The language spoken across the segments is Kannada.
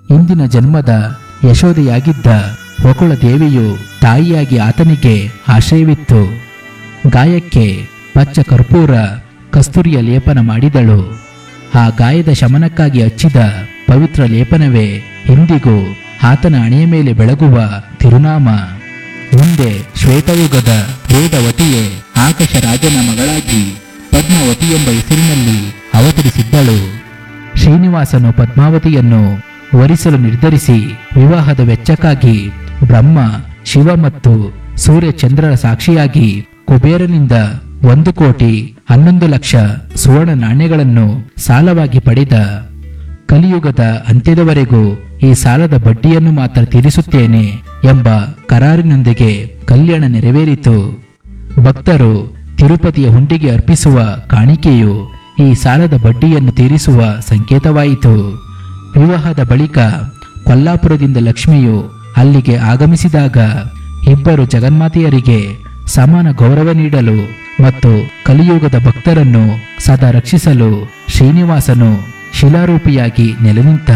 ಇಂದಿನ ಜನ್ಮದ ಯಶೋದೆಯಾಗಿದ್ದ ವಕುಳ ದೇವಿಯು ತಾಯಿಯಾಗಿ ಆತನಿಗೆ ಆಶ್ರಯವಿತ್ತು ಗಾಯಕ್ಕೆ ಪಚ್ಚ ಕರ್ಪೂರ ಕಸ್ತೂರಿಯ ಲೇಪನ ಮಾಡಿದಳು ಆ ಗಾಯದ ಶಮನಕ್ಕಾಗಿ ಹಚ್ಚಿದ ಪವಿತ್ರ ಲೇಪನವೇ ಇಂದಿಗೂ ಆತನ ಹಣೆಯ ಮೇಲೆ ಬೆಳಗುವ ತಿರುನಾಮ ಮುಂದೆ ಶ್ವೇತಯುಗದ ವೇದವತಿಯೇ ಆಕಾಶ ರಾಜನ ಮಗಳಾಗಿ ಪದ್ಮಾವತಿ ಎಂಬ ಹೆಸರಿನಲ್ಲಿ ಅವತರಿಸಿದ್ದಳು ಶ್ರೀನಿವಾಸನು ಪದ್ಮಾವತಿಯನ್ನು ವರಿಸಲು ನಿರ್ಧರಿಸಿ ವಿವಾಹದ ವೆಚ್ಚಕ್ಕಾಗಿ ಬ್ರಹ್ಮ ಶಿವ ಮತ್ತು ಸೂರ್ಯ ಚಂದ್ರರ ಸಾಕ್ಷಿಯಾಗಿ ಕುಬೇರನಿಂದ ಒಂದು ಕೋಟಿ ಹನ್ನೊಂದು ಲಕ್ಷ ಸುವರ್ಣ ನಾಣ್ಯಗಳನ್ನು ಸಾಲವಾಗಿ ಪಡೆದ ಕಲಿಯುಗದ ಅಂತ್ಯದವರೆಗೂ ಈ ಸಾಲದ ಬಡ್ಡಿಯನ್ನು ಮಾತ್ರ ತೀರಿಸುತ್ತೇನೆ ಎಂಬ ಕರಾರಿನೊಂದಿಗೆ ಕಲ್ಯಾಣ ನೆರವೇರಿತು ಭಕ್ತರು ತಿರುಪತಿಯ ಹುಂಡಿಗೆ ಅರ್ಪಿಸುವ ಕಾಣಿಕೆಯು ಈ ಸಾಲದ ಬಡ್ಡಿಯನ್ನು ತೀರಿಸುವ ಸಂಕೇತವಾಯಿತು ವಿವಾಹದ ಬಳಿಕ ಕೊಲ್ಲಾಪುರದಿಂದ ಲಕ್ಷ್ಮಿಯು ಅಲ್ಲಿಗೆ ಆಗಮಿಸಿದಾಗ ಇಬ್ಬರು ಜಗನ್ಮಾತೆಯರಿಗೆ ಸಮಾನ ಗೌರವ ನೀಡಲು ಮತ್ತು ಕಲಿಯುಗದ ಭಕ್ತರನ್ನು ಸದಾ ರಕ್ಷಿಸಲು ಶ್ರೀನಿವಾಸನು ಶಿಲಾರೂಪಿಯಾಗಿ ನೆಲೆನಿಂತ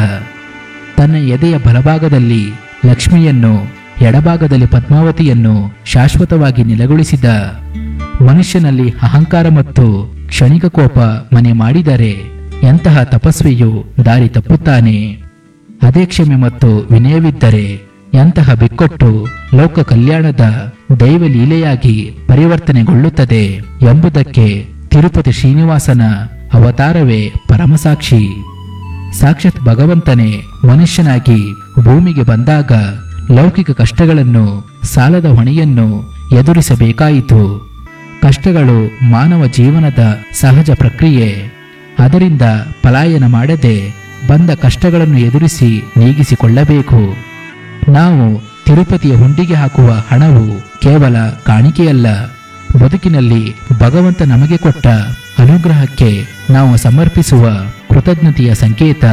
ತನ್ನ ಎದೆಯ ಬಲಭಾಗದಲ್ಲಿ ಲಕ್ಷ್ಮಿಯನ್ನು ಎಡಭಾಗದಲ್ಲಿ ಪದ್ಮಾವತಿಯನ್ನು ಶಾಶ್ವತವಾಗಿ ನೆಲೆಗೊಳಿಸಿದ ಮನುಷ್ಯನಲ್ಲಿ ಅಹಂಕಾರ ಮತ್ತು ಕ್ಷಣಿಕ ಕೋಪ ಮನೆ ಮಾಡಿದರೆ ಎಂತಹ ತಪಸ್ವಿಯು ದಾರಿ ತಪ್ಪುತ್ತಾನೆ ಅದೇ ಕ್ಷಮೆ ಮತ್ತು ವಿನಯವಿದ್ದರೆ ಎಂತಹ ಬಿಕ್ಕಟ್ಟು ಲೋಕ ಕಲ್ಯಾಣದ ದೈವ ಲೀಲೆಯಾಗಿ ಪರಿವರ್ತನೆಗೊಳ್ಳುತ್ತದೆ ಎಂಬುದಕ್ಕೆ ತಿರುಪತಿ ಶ್ರೀನಿವಾಸನ ಅವತಾರವೇ ಪರಮಸಾಕ್ಷಿ ಸಾಕ್ಷಾತ್ ಭಗವಂತನೇ ಮನುಷ್ಯನಾಗಿ ಭೂಮಿಗೆ ಬಂದಾಗ ಲೌಕಿಕ ಕಷ್ಟಗಳನ್ನು ಸಾಲದ ಹೊಣೆಯನ್ನು ಎದುರಿಸಬೇಕಾಯಿತು ಕಷ್ಟಗಳು ಮಾನವ ಜೀವನದ ಸಹಜ ಪ್ರಕ್ರಿಯೆ ಅದರಿಂದ ಪಲಾಯನ ಮಾಡದೆ ಬಂದ ಕಷ್ಟಗಳನ್ನು ಎದುರಿಸಿ ನೀಗಿಸಿಕೊಳ್ಳಬೇಕು ನಾವು ತಿರುಪತಿಯ ಹುಂಡಿಗೆ ಹಾಕುವ ಹಣವು ಕೇವಲ ಕಾಣಿಕೆಯಲ್ಲ ಬದುಕಿನಲ್ಲಿ ಭಗವಂತ ನಮಗೆ ಕೊಟ್ಟ ಅನುಗ್ರಹಕ್ಕೆ ನಾವು ಸಮರ್ಪಿಸುವ ಕೃತಜ್ಞತೆಯ ಸಂಕೇತ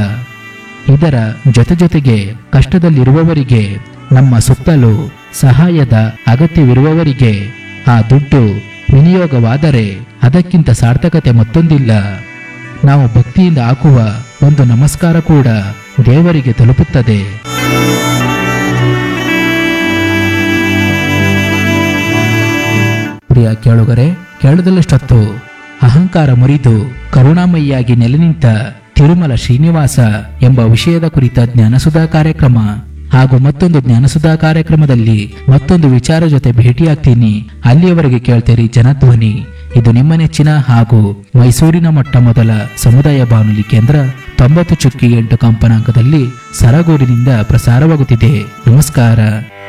ಇದರ ಜೊತೆ ಜೊತೆಗೆ ಕಷ್ಟದಲ್ಲಿರುವವರಿಗೆ ನಮ್ಮ ಸುತ್ತಲೂ ಸಹಾಯದ ಅಗತ್ಯವಿರುವವರಿಗೆ ಆ ದುಡ್ಡು ವಿನಿಯೋಗವಾದರೆ ಅದಕ್ಕಿಂತ ಸಾರ್ಥಕತೆ ಮತ್ತೊಂದಿಲ್ಲ ನಾವು ಭಕ್ತಿಯಿಂದ ಹಾಕುವ ಒಂದು ನಮಸ್ಕಾರ ಕೂಡ ದೇವರಿಗೆ ತಲುಪುತ್ತದೆ ಪ್ರಿಯ ಕೇಳುಗರೆ ಕೇಳದಲ್ಲಷ್ಟೊತ್ತು ಅಹಂಕಾರ ಮುರಿದು ಕರುಣಾಮಯಿಯಾಗಿ ನೆಲೆನಿಂತ ತಿರುಮಲ ಶ್ರೀನಿವಾಸ ಎಂಬ ವಿಷಯದ ಕುರಿತ ಜ್ಞಾನಸುಧಾ ಕಾರ್ಯಕ್ರಮ ಹಾಗೂ ಮತ್ತೊಂದು ಜ್ಞಾನಸುಧಾ ಕಾರ್ಯಕ್ರಮದಲ್ಲಿ ಮತ್ತೊಂದು ವಿಚಾರ ಜೊತೆ ಭೇಟಿಯಾಗ್ತೀನಿ ಅಲ್ಲಿಯವರೆಗೆ ಕೇಳ್ತೀರಿ ಜನಧ್ವನಿ ಇದು ನಿಮ್ಮ ನೆಚ್ಚಿನ ಹಾಗೂ ಮೈಸೂರಿನ ಮೊಟ್ಟ ಮೊದಲ ಸಮುದಾಯ ಬಾನುಲಿ ಕೇಂದ್ರ ತೊಂಬತ್ತು ಚುಕ್ಕಿ ಎಂಟು ಕಂಪನಾಂಕದಲ್ಲಿ ಸರಗೂರಿನಿಂದ ಪ್ರಸಾರವಾಗುತ್ತಿದೆ ನಮಸ್ಕಾರ